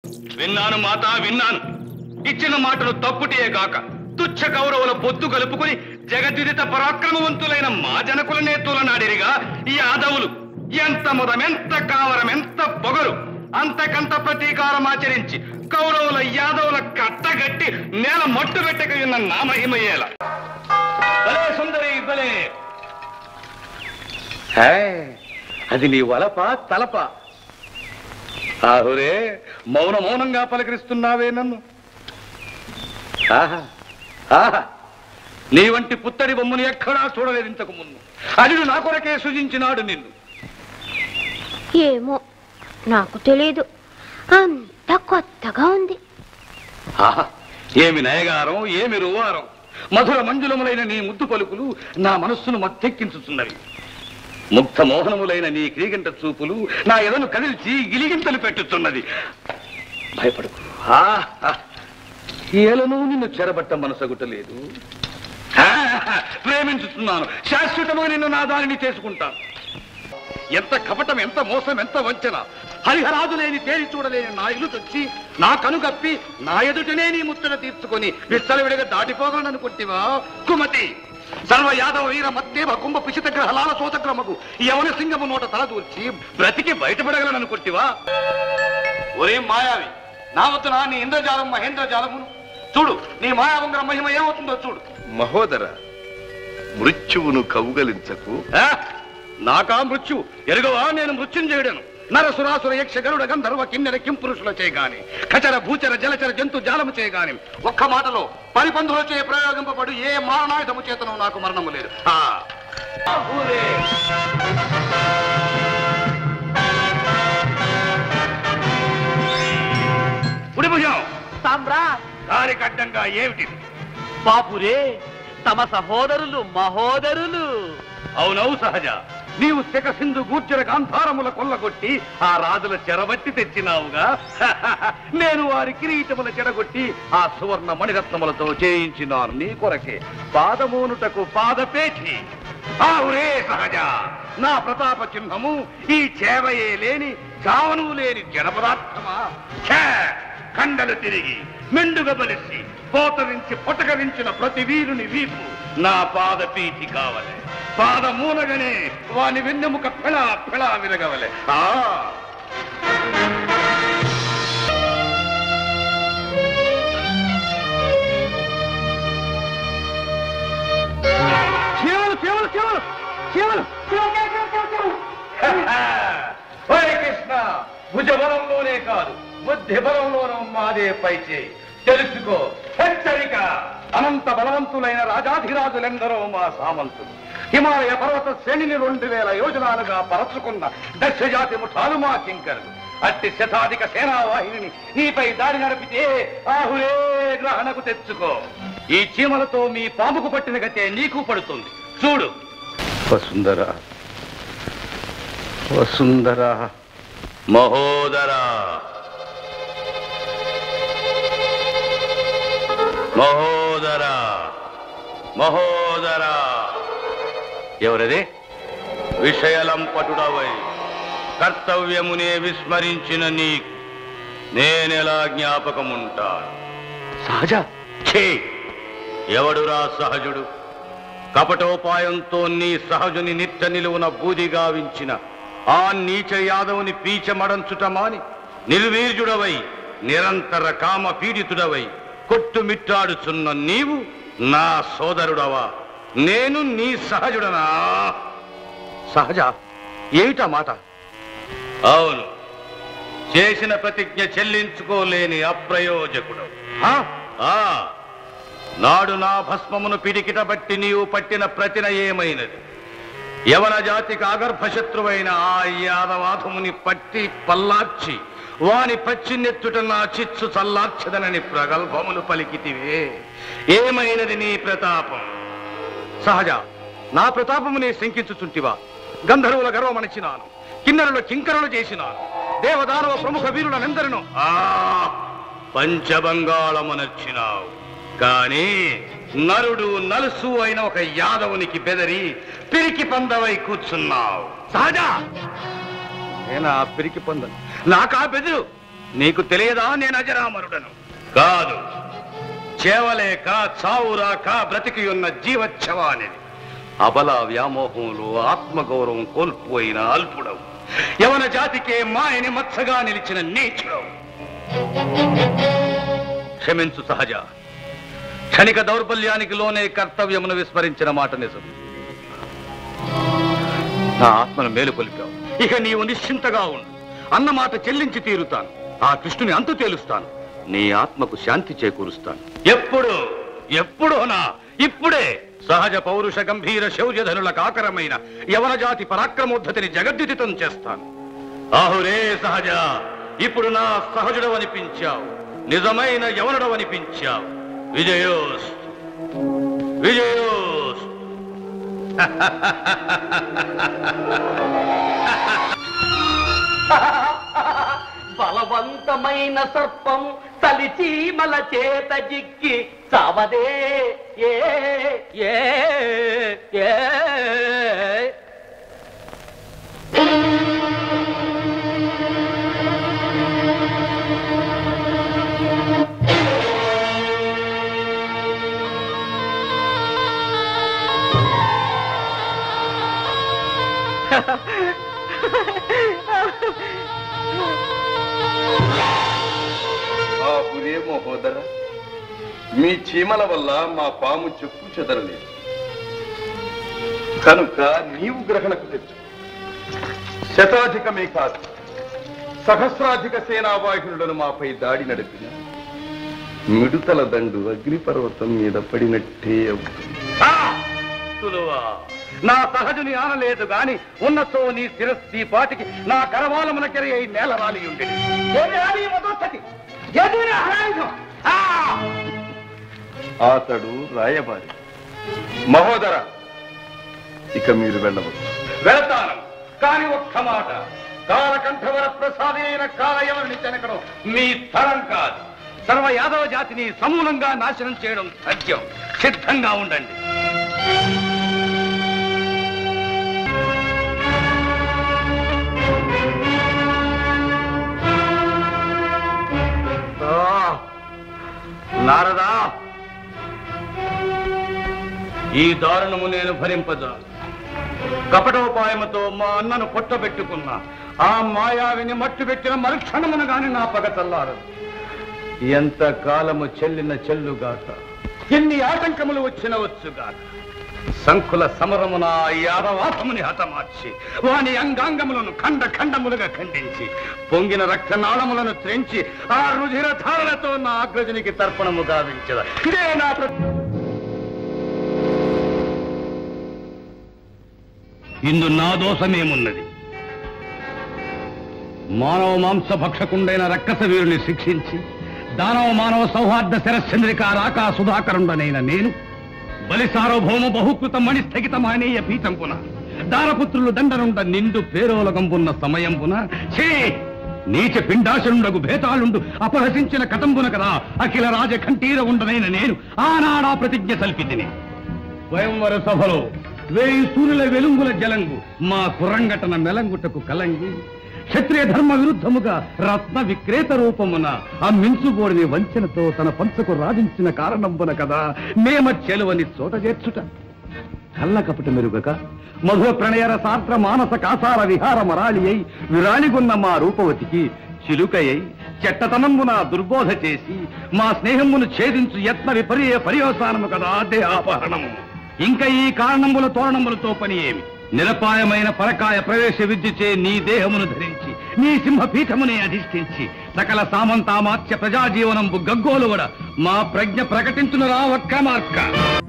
విన్నాను మాత విన్నాను ఇచ్చిన మాటలు తప్పుటే గాక తుచ్చ కౌరవుల పొత్తు కలుపుకుని జగద్విదిత పరాక్రమవంతులైన మా జనకులనే తూలనాడిరిగా ఈ యాదవులు ఎంత ముదం ఎంత కావరం ఎంత పొగరు అంతకంత ప్రతీకారం ఆచరించి కౌరవుల యాదవుల కట్టగట్టి నేల మట్టు పెట్టక ఉన్న నా మహిమయ్యేల భలే సుందరి భలే హే, అది నీ వలప తలప ఆహురే మౌన మౌనంగా పలకరిస్తున్నావే నన్ను ఆహా ఆహా నీ వంటి పుత్తడి బొమ్మను ఎక్కడా చూడలేదు ఇంతకు ముందు అల్లుడు నా కొరకే సృజించినాడు నిన్ను ఏమో నాకు తెలియదు అంత కొత్తగా ఉంది ఆహా ఏమి నయగారం ఏమి రువారం మధుర మంజులములైన నీ ముద్దు పలుకులు నా మనస్సును మత్తెక్కించుతున్నవి ముగ్ధ మోహనములైన నీ క్రీగంట చూపులు నా ఎదను కదిల్చి గిలిగింతలు పెట్టుతున్నది భయపడకు ఆహా, ఏలను నిన్ను చెరబట్ట మనసగుటలేదు ఆహా, ప్రేమించుతున్నాను శాశ్వతముగా నిన్ను నా దానిని చేసుకుంటాను ఎంత కపటం ఎంత మోసం ఎంత వంచన హరిహరాదు లేని తేలి చూడలేని నా ఇల్లు తెచ్చి నా కనుగప్పి నా ఎదుటనే నీ ముత్తన తీర్చుకొని విచ్చలవిడిగా దాటిపోగలననుకుంటివా కుమతి సర్వ యాదవ వీర మత్తేవ కుంభ పిశిత గ్రహలాల సోతగ్రమకు యవన సింగము నోట తలదూర్చి బ్రతికి బయటపడగలననుకుంటివా ఒరే మాయావి నా వద్దున నీ ఇంద్రజాలం మహేంద్రజాలమును చూడు నీ మాయావంగర మహిమ ఏమవుతుందో చూడు మహోదర మృత్యువును కౌగలించకు ఆ? నాకా మృత్యు ఎరుగవా నేను మృత్యుంజయుడను నరసురాసుర యక్ష గరుడ గంధర్వ కిన్నెర కింపురుషుల చేయగాని ఖచర భూచర జలచర జంతు జాలము చేయగాని ఒక్క మాటలో పరిపందులో చే ప్రయోగింపబడు ఏ మారణాయుధము చేతను నాకు మరణము లేదు ఆ. ఊరే. కుడి భుజం సామ్రా దానికి అడ్డంగా ఏమిటిది బాపురే తమ సహోదరులు మహోదరులు అవునవు సహజ నీవు శకసింధు గూర్చర గాంధారముల కొల్లగొట్టి ఆ రాజుల చెరబట్టి తెచ్చినావుగా నేను వారి కిరీటముల చెడగొట్టి ఆ సువర్ణ మణిరత్నములతో చేయించినాను నీ కొరకే పాదమూనుటకు పాదపేచి ఆవురే సహజ నా ప్రతాప చిహ్నము ఈ చేవయే లేని చావను లేని జడ పదార్థమా ఛే! కండలు తిరిగి మెండుగ బలిసి పోతరించి పొటకరించిన ప్రతి వీరుని వీపు నా పాద పీఠి కావలే పాద మూలగనే వాని వెన్నెముక ఫెళ ఫెళ విరగవలే ఆ శివులు శివులు శివులు శివులు ఒరే కృష్ణ భుజబలంలోనే కాదు బుద్ధి బలంలోనూ మాదే పైచేయి తెలుసుకో హెచ్చరిక అనంత బలవంతులైన రాజాధిరాజులెందరో మా సామంతులు హిమాలయ పర్వత శ్రేణిని రెండు వేల యోజనాలుగా పరచుకున్న దక్షజాతి ముఠాలు మా కింకరులు అట్టి శతాధిక సేనావాహిని నీపై దాడి నడిపితే ఆహురే గ్రహణకు తెచ్చుకో ఈ చీమలతో మీ పాముకు పట్టిన గతే నీకు పడుతుంది చూడు వసుంధర వసుంధర మహోదరా మహోదరా మహోదరా ఎవరది విషయలంపటుడవై కర్తవ్యమునే విస్మరించిన నీకు నేనెలా జ్ఞాపకముంటాను సహజ ఛే ఎవడురా సహజుడు కపటోపాయంతో నీ సహజుని నిత్య నిలువున బూది గావించిన ఆ నీచ యాదవుని పీచమడంచుట మాని నిర్వీర్యుడవై నిరంతర కామ పీడితుడవై కొట్టుమిట్టాడుచున్న నీవు నా సోదరుడవా నేను నీ సహజుడనా సహజ ఏమిటా మాట అవును చేసిన ప్రతిజ్ఞ చెల్లించుకోలేని అప్రయోజకుడు ఆ, ఆ, నాడు నా భస్మమును పిడికిట బట్టి నీవు పట్టిన ప్రతిన ఏమైనది యవన జాతికి అగర్భ శత్రువైన ఆ యాదవాధముని పట్టి పల్లార్చి వాని పచ్చినెత్తుట నా చిచ్చు చల్లార్చదనని ప్రగల్భములు పలికితివే ఏమైనది నీ ప్రతాపం సహజ నా ప్రతాపమునే శంకించుచుంటివా గంధర్వుల గర్వమణిచినాను కిన్నరుల కింకరులు చేసినాను దేవదానవ ప్రముఖ వీరులనెందరినో ఆ పంచబంగాళమునర్చినావు కానీ నరుడు నలుసు అయిన ఒక యాదవునికి బెదరి పిరికి పందవై కూర్చున్నావు సహజ నేనా పిరికి పందను నాకా బెదురు నీకు తెలియదా నేను అజరామరుడను కాదు చేవలేక చావురాక బ్రతికి ఉన్న జీవచ్ఛవానిది అబల వ్యామోహంలో ఆత్మగౌరవం కోల్పోయిన అల్పుడవు యవన జాతికే మాయని మచ్చగా నిలిచిన నీచుడవు క్షమించు సహజ క్షణిక దౌర్బల్యానికి లోనే కర్తవ్యమును విస్మరించిన మాట నిజం నా ఆత్మను మేలుకొలిపావు ఇక నీవు నిశ్చింతగా ఉండు అన్న మాట చెల్లించి తీరుతాను ఆ కృష్ణుని అంతు తేలుస్తాను నీ ఆత్మకు శాంతి చేకూరుస్తాను ఎప్పుడు ఎప్పుడోనా ఇప్పుడే సహజ పౌరుష గంభీర శౌర్యధనుల కాకరమైన యవన జాతి పరాక్రమోద్ధతిని జగద్దితం చేస్తాను ఆహురే సహజ ఇప్పుడు నా సహజుడవనిపించావు నిజమైన యవనుడవనిపించావు విజయోస్ విజయోస్ బలవంతమైన సర్పం తలిచీమల చేత జిక్కి చావదే ఏ ఏ ఏ ఆ పురే మహోదర మీ చీమల వల్ల మా పాము చెప్పు చెదరలేదు కనుక నీవు గ్రహణకు తెచ్చు శతాధికమే కాదు సహస్రాధిక సేనావాహినులను మాపై దాడి నడిపిన మిడుతల దండు అగ్నిపర్వతం మీద పడినట్టే అవుతుంది ఆ! సులువా నా సహజుని ఆనలేదు గాని ఉన్నతో నీ శిరస్సి పాటికి నా కరవాలమునకెరి అయి నేల రాలి ఉండేది అతడు రాయబారి మహోదర ఇక మీరు వెళ్ళవచ్చు వెళతాను కాని ఒక్క మాట కాలకంఠవర ప్రసాది అయిన కాలయవరిని చెనకడం మీ తరం కాదు సర్వ యాదవ జాతిని సమూలంగా నాశనం చేయడం సత్యం సిద్ధంగా ఉండండి ఆ, నారదా ఈ దారుణము నేను భరింపజా కపటోపాయముతో మా అన్నను పొట్టబెట్టుకున్న ఆ మాయావిని మట్టు పెట్టిన మరుక్షణమున గాని నా పగ చల్లారదు ఎంత కాలము చెల్లిన చెల్లుగాక ఎన్ని ఆటంకములు వచ్చిన వచ్చుగాక శంకుల సమరమున ఆ యాదవాసముని హతమార్చి వాని అంగాంగములను ఖండ ఖండములుగా ఖండించి పొంగిన రక్తనాళములను త్రెంచి ఆ రుధిర ధారలతో నా అగ్రజునికి తర్పణము గావించద ఇదే నా ప్ర- ఇందు నా దోషమేమున్నది మానవ మాంస భక్షకుండైన రక్కస వీరుని శిక్షించి దానవ మానవ సౌహార్ద శరశ్చంద్రిక రాకా సుధాకరుండనైన నేను బలి సార్వభౌమ బహుకృత మణి స్థగితమానేయ పీఠంపున దారపుత్రులు దండనుండ నిండు పేరోలగంపున్న సమయంపున ఛీ నీచ పిండాశనుండగు భేతాళుండు అపహసించిన కతంబున కదా అఖిల రాజ కంఠీర ఉండనైన నేను ఆనాడా ప్రతిజ్ఞ సల్పితిని స్వయంవర సభలో వేయి సూర్యుల వెలుంగుల జలంగు మా కురంగటన మెలంగుటకు కలంగి క్షత్రియ ధర్మ విరుద్ధముగా రత్న విక్రేత రూపమున ఆ మించుబోడిని వంచనతో తన పంచకు రాజించిన కారణంబున కదా మేమ చెలువని చోట చేర్చుట కళ్ళ కపట మెరుగక మధుర ప్రణయర సాత్ర మానస కాసార విహార మరాళి అయి విరాళిగున్న మా రూపవతికి చిలుకయ్యి చెట్టతనంబున దుర్బోధ చేసి మా స్నేహమును ఛేదించు యత్న విపర్య పర్యవసానము కదా దేహాపహరణము ఇంకా ఈ కారణముల తోరణములతో పని ఏమి నిరపాయమైన పరకాయ ప్రవేశ విద్యుచే నీ దేహమును ధరించి నీ సింహపీఠమునే అధిష్ఠించి సకల సామంతామాత్య ప్రజాజీవనంబు గగ్గోలువడ మా ప్రజ్ఞ ప్రకటించును రా ఒక్క మార్క